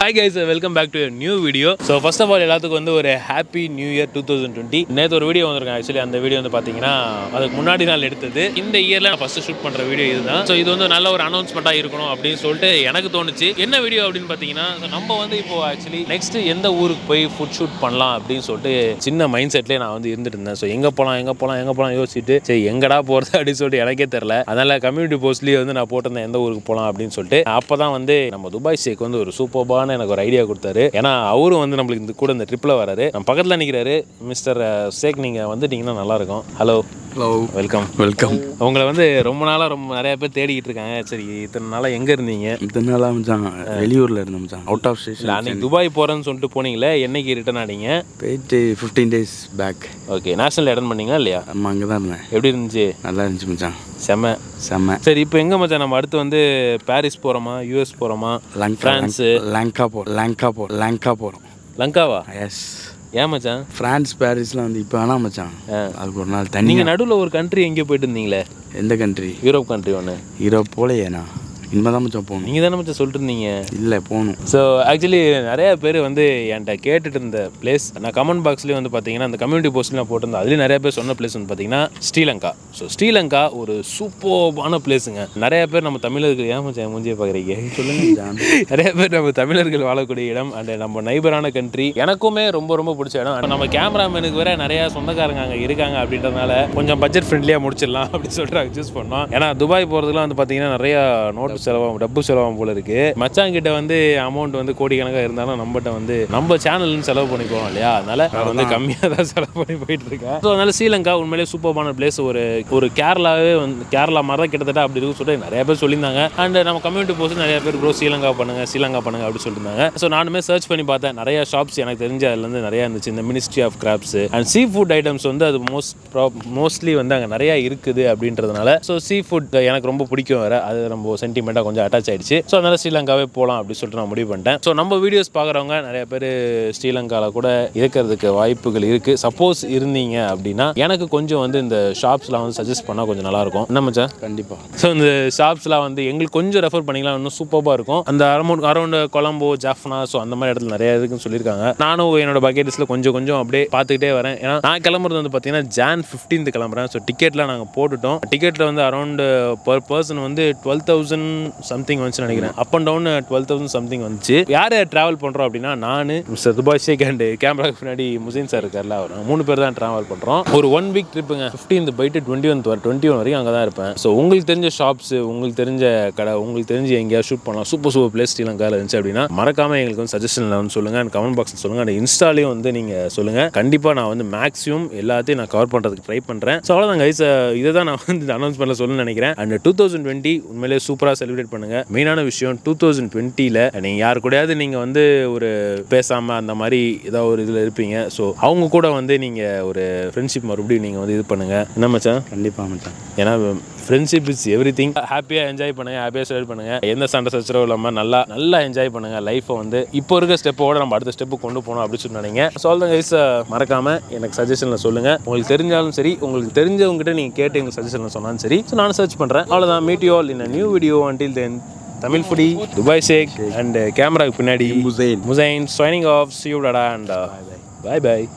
hi guys welcome back to new video so first of all எல்லாத்துக்கும் வந்து ஒரு happy new year two thousand twenty நேற்று ஒரு video வந்திருக்கேன் ஆக்சுவலி அந்த வீடியோ வந்து பார்த்தீங்கன்னா அதுக்கு முன்னாடி நாள் எடுத்தது இந்த இயரில் நான் ஃபஸ்ட்டு ஷூட் பண்ணுற வீடியோ இதுதான் ஸோ இது வந்து நல்ல ஒரு அனௌன்ஸ்மெண்ட்டாக இருக்கணும் அப்படின்னு சொல்லிட்டு எனக்கு தோணுச்சு என்ன வீடியோ அப்படின்னு பார்த்தீங்கன்னா so நம்ம வந்து இப்போ ஆக்சுவலி நெக்ஸ்ட் எந்த ஊருக்கு போய் ஃபுட் ஷூட் பண்ணலாம் அப்படின்னு சொல்லிட்டு சின்ன மைண்ட் செட்லேயே நான் வந்து இருந்துட்டு இருந்தேன் ஸோ எங்கே போகலாம் எங்கே போகலாம் எங்கே போகலாம் யோசிச்சுட்டு சரி எங்கடா போகிறது அப்படின்னு சொல்லிட்டு எனக்கே தெரில அதனால கம்யூனிட்டி போஸ்ட்லேயே வந்து நான் போட்டிருந்தேன் எந்த ஊருக்கு போகலாம் அப்படின்னு சொல்லிட்டு அப்போ தான் வந்து நம்ம துபாய் ஷேக் வந்து ஒரு சூப்பர்பான எனக்கு ஒரு ஐடியா கொடுத்தாரு ஏன்னா அவரும் வந்து நம்மளுக்கு இந்த கூட இந்த ட்ரிப்பில் வராரு நம்ம பக்கத்தில் நிற்கிறாரு மிஸ்டர் ஷேக் நீங்கள் வந்துட்டீங்கன்னா நல்லாயிருக்கும் ஹலோ ஹலோ வெல்கம் வெல்கம் உங்களை வந்து ரொம்ப நாளாக ரொம்ப நிறைய பேர் தேடிக்கிட்டு இருக்காங்க சரி இத்தனை நாளாக எங்கே இருந்தீங்க இத்தனை நாளாக மச்சான் வெளியூரில் இருந்தேன் மச்சான் அவுட் ஆஃப் இல்லை ஸ்டேஷன் அன்னைக்கு துபாய் போகிறேன்னு சொல்லிட்டு போனீங்களே என்னைக்கு ரிட்டர்ன் ஆனீங்க போயிட்டு fifteen days back okay national attend பண்ணீங்களா இல்லையா நம்ம அங்கே தான் இருந்தேன் எப்படி இருந்துச்சு நல்லா இருந்துச்சு மச்சான் செம செம்ம சரி இப்போ எங்கே மச்சான் நம்ம அடுத்து வந்து பாரிஸ் போகிறோமா யூஎஸ் போகிறோமா லங்கா ஃப்ரான்ஸு லங்கா போ லங்கா போ லங்கா போகிறோம் லங்காவா எஸ் ஏன் மச்சான் ஃப்ரான்ஸ் பாரிஸ்லாம் வந்து இப்போ வேணாம் மச்சான் அதுக்கு ஒரு நாள் தனி நீங்கள் நடுவில் ஒரு கண்ட்ரி எங்கேயோ போயிட்டு இருந்தீங்களே எந்த கண்ட்ரி யூரோப் கண்ட்ரி ஒன்று யூரோப் போலையேண்ணா இனிமே தான் மச்சான் போகணும் நீங்கள் தானே மச்சான் சொல்லிட்டு இருந்தீங்க இல்லை போகணும் ஸோ ஆக்சுவலி நிறைய பேர் வந்து என்கிட்ட கேட்டுட்டு இருந்த பிளேஸ் நான் கமெண்ட் பாக்ஸ்லேயும் வந்து பார்த்தீங்கன்னா அந்த கம்யூனிட்டி போஸ்ட்லேயும் நான் போட்டிருந்தேன் அதுலேயும் நிறைய பேர் சொன்ன பிளேஸ் வந்து பார்த்தீங்கன்னா ஸ்ரீலங்கா ஸோ ஸ்ரீலங்கா ஒரு சூப்பர்பான பிளேஸுங்க நிறைய பேர் நம்ம தமிழர்கள் ஏன் மச்சான் மூஞ்சியை பார்க்குறீங்க சொல்லுங்க மச்சான் நிறைய பேர் நம்ம தமிழர்கள் வாழக்கூடிய இடம் அண்ட் நம்ம நைபரான கண்ட்ரி எனக்குமே ரொம்ப ரொம்ப பிடிச்ச இடம் And நம்ம கேமராமேனுக்கு வேற நிறைய சொந்தக்காரங்க அங்கே இருக்காங்க அப்படின்றதுனால கொஞ்சம் பட்ஜெட் ஃப்ரெண்ட்லியாக முடிச்சிடலாம் அப்படின்னு சொல்லிட்டு நாங்கள் சூஸ் பண்ணோம் ஏன்னா துபாய் போகிறதுலாம் வந்து பார்த்தீங்கன்னா நிறைய நோட்டு செலவாகும் டப்பு செலவாகும் போல இருக்கு மச்சான் கிட்ட வந்து அமௌண்ட் வந்து கோடிக்கணக்காக இருந்தாலும் நம்மகிட்ட வந்து நம்ம சேனல்னு செலவு பண்ணி போகிறோம் இல்லையா அதனால நான் வந்து கம்மியாக தான் செலவு பண்ணி போயிட்டு இருக்கேன் ஸோ அதனால ஸ்ரீலங்கா உண்மையிலேயே சூப்பர்பான பிளேஸ் ஒரு ஒரு கேரளாவே வந்து கேரளா மாதிரி தான் கிட்டத்தட்ட அப்படி இருக்கும் சொல்லிட்டு நிறைய பேர் சொல்லியிருந்தாங்க அண்ட் நம்ம கம்யூனிட்டி போஸ்ட் நிறைய பேர் ப்ரோ ஸ்ரீலங்கா பண்ணுங்க ஸ்ரீலங்கா பண்ணுங்க அப்படி சொல்லியிருந்தாங்க ஸோ நானுமே சர்ச் பண்ணி பார்த்தேன் நிறைய ஷாப்ஸ் எனக்கு தெரிஞ்ச அதுலேருந்து நிறைய இருந்துச்சு இந்த ministry of crops and sea food items வந்து அது மோஸ்ட் மோஸ்ட்லி வந்து அங்கே நிறைய இருக்குது அப்படின்றதுனால ஸோ சீ ஃபுட் எனக்கு ரொம்ப பிடிக்கும் வேற அது நம்ம சென்டிமெண்ட்டாக கொஞ்சம் அட்டாச் ஆயிடுச்சு ஸோ அதனால ஸ்ரீலங்காவே போகலாம் அப்படின்னு சொல்லிட்டு நான் முடிவு பண்ணிட்டேன் ஸோ நம்ம வீடியோஸ் பார்க்குறவங்க நிறைய பேர் ஸ்ரீலங்காவில் கூட இருக்கிறதுக்கு வாய்ப்புகள் இருக்குது சப்போஸ் இருந்தீங்க அப்படின்னா எனக்கு கொஞ்சம் வந்து இந்த ஷாப்ஸ்லாம் வந்து சஜஸ்ட் பண்ணால் கொஞ்சம் நல்லாயிருக்கும் என்ன மச்சான் கண்டிப்பாக ஸோ இந்த ஷாப்ஸ்லாம் வந்து எங்களுக்கு கொஞ்சம் ரெஃபர் பண்ணிக்கலாம் இன்னும் சூப்பராக இருக்கும் அந்த around around Colombo Jaffna so அந்த மாதிரி இடத்துல நிறைய இருக்குன்னு சொல்லியிருக்காங்க நானும் என்னோட பக்கெட் லிஸ்ட்டில் கொஞ்சம் கொஞ்சம் அப்படியே பார்த்துக்கிட்டே வரேன் ஏன்னா நான் கிளம்புறது வந்து பார்த்தீங்கன்னா ஜான் ஃபிஃப்டீன்த் கிளம்புறேன் ஸோ டிக்கெட்லாம் நாங்கள் போட்டுட்டோம் டிக்கெட்டில் வந்து அரௌண்ட் பர் பர்சன் வந்து டுவெல் தௌசண்ட் சம்திங் வந்துச்சு நினைக்கிறேன் up and down twelve thousand something வந்துச்சு யார் யார் ட்ராவல் பண்ணுறோம் அப்படின்னா நான் மிஸ்டர் துபாய் ஷேக் அண்ட் கேமராக்கு பின்னாடி முசைன் சார் இருக்கார்ல அவர் மூணு பேர் தான் ட்ராவல் பண்ணுறோம் ஒரு ஒன் வீக் ட்ரிப்புங்க ஃபிஃப்டீன்த் போயிட்டு டுவெண்ட்டி ஒன் டுவெண்ட்டி ஒன் வரைக்கும் அங்கே தான் இருப்பேன் ஸோ உங்களுக்கு தெரிஞ்ச ஷாப்ஸ் உங்களுக்கு தெரிஞ்ச கடை உங்களுக்கு தெரிஞ்சு எங்கேயாவது ஷூட் பண்ணலாம் சூப்பர் சூப்பர் பிளேஸ் ஸ்ரீலங்காவில் இருந்துச்சு அப்படின்னா மறக்காம எங்களுக்கு வந்து சஜஷனில் வந்து சொல்லுங்கள் அண்ட் கமெண்ட் பாக்ஸில் சொல்லுங்கள் அண்ட் இன்ஸ்டாலையும் வந்து நீங்கள் சொல்லுங்கள் கண்டிப்பாக நான் வந்து மேக்ஸிமம் எல்லாத்தையும் நான் கவர் பண்ணுறதுக்கு ட்ரை பண்ணுறேன் ஸோ அவ்வளோதான் கைஸ் இதை தான் நான் வந்து அனௌன்ஸ் பண்ண சொல்லணும்னு நினைக்கிறேன் அண்ட் டூ தௌசண்ட் டுவெண்ட்டி உண்மையிலேயே சூப்பராக செலிப்ரேட் பண்ணுங்கள் மெயினான விஷயம் டூ தௌசண்ட் டுவெண்ட்டியில் நீங்கள் யார் கூடயாவது நீங்கள் வந்து ஒரு பேசாமல் அந்த மாதிரி ஏதாவது ஒரு இதில் இருப்பீங்க ஸோ அவங்க கூட வந்து நீங்கள் ஒரு ஃப்ரெண்ட்ஷிப் மறுபடியும் நீங்கள் வந்து இது பண்ணுங்கள் என்ன மச்சான் கண்டிப்பாக மச்சான் ஏன்னா ஃப்ரெண்ட்ஷிப் இஸ் எவ்ரி திங் ஹாப்பியாக என்ஜாய் பண்ணுங்கள் ஹாப்பியாக செலிப்ரேட் பண்ணுங்கள் எந்த சண்டை சச்சரவும் இல்லாமல் நல்லா நல்லா என்ஜாய் பண்ணுங்கள் லைஃப்பை வந்து இப்போ இருக்க ஸ்டெப்போட நம்ம அடுத்த ஸ்டெப்பு கொண்டு போகணும் அப்படின்னு சொல்லி நினைங்க சொல்லுங்க கைஸ் மறக்காமல் எனக்கு சஜஷனில் சொல்லுங்கள் உங்களுக்கு தெரிஞ்சாலும் சரி உங்களுக்கு தெரிஞ்சவங்ககிட்ட நீங்கள் கேட்டு எங்களுக்கு சஜஷனில் சொன்னாலும் சரி ஸோ நான் சர்ச் பண்ணுறேன் அவ்வளோதான் meet you all in new video until then Tamil foodie Dubai Sheikh and கேமராக்கு பின்னாடி Musain Musain signing off see you tata and bye bye